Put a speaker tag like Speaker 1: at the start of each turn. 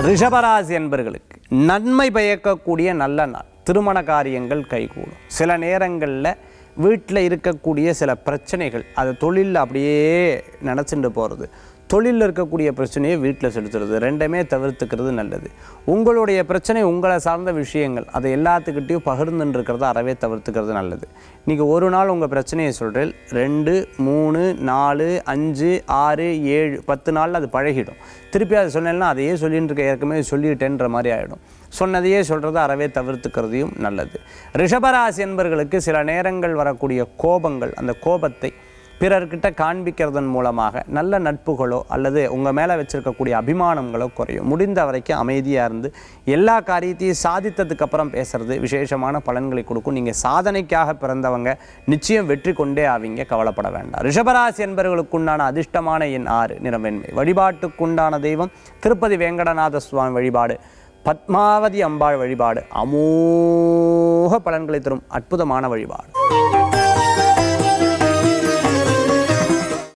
Speaker 1: ரிஷபராசி என்பர்களுக்கு நன்மை பயக்கக்கூடிய நல்ல நாள் திருமண காரியங்கள் கைகூடும் சில நேரங்களில் வீட்டில் இருக்கக்கூடிய சில பிரச்சனைகள் அது தொழிலில் அப்படியே நினச்சிட்டு போகிறது தொழிலில் இருக்கக்கூடிய பிரச்சனையை வீட்டில் செலுத்துறது ரெண்டுமே தவிர்த்துக்கிறது நல்லது உங்களுடைய பிரச்சனை உங்களை சார்ந்த விஷயங்கள் அதை எல்லாத்துக்கிட்டையும் பகிர்ந்துன்னு இருக்கிறத அறவே தவிர்த்துக்கிறது நல்லது இன்றைக்கி ஒரு நாள் உங்கள் பிரச்சனையை சொல்கிறேன் ரெண்டு மூணு நாலு அஞ்சு ஆறு ஏழு பத்து நாளில் அது பழகிடும் திருப்பி அது சொன்னேன்னா அதையே சொல்லிட்டு இருக்க ஏற்கனவே சொல்லிட்டேன்ற மாதிரி ஆகிடும் சொன்னதையே சொல்கிறத அறவே தவிர்த்துக்கிறதையும் நல்லது ரிஷபராசி என்பர்களுக்கு சில நேரங்கள் வரக்கூடிய கோபங்கள் அந்த கோபத்தை பிறர்கிட்ட காண்பிக்கிறதன் மூலமாக நல்ல நட்புகளோ அல்லது உங்கள் மேலே வச்சுருக்கக்கூடிய அபிமானங்களோ குறையும் முடிந்த வரைக்கும் அமைதியாக இருந்து எல்லா காரியத்தையும் சாதித்ததுக்கு அப்புறம் பேசுறது விசேஷமான பலன்களை கொடுக்கும் நீங்கள் சாதனைக்காக பிறந்தவங்க நிச்சயம் வெற்றி கொண்டே ஆவீங்க கவலைப்பட வேண்டாம் ரிஷபராசி என்பவர்களுக்குண்டான அதிர்ஷ்டமான எண் ஆறு நிறவெண்மை வழிபாட்டுக்குண்டான தெய்வம் திருப்பதி வேங்கடநாத சுவாமி வழிபாடு பத்மாவதி அம்பாள் வழிபாடு அமோக பலன்களை தரும் அற்புதமான வழிபாடு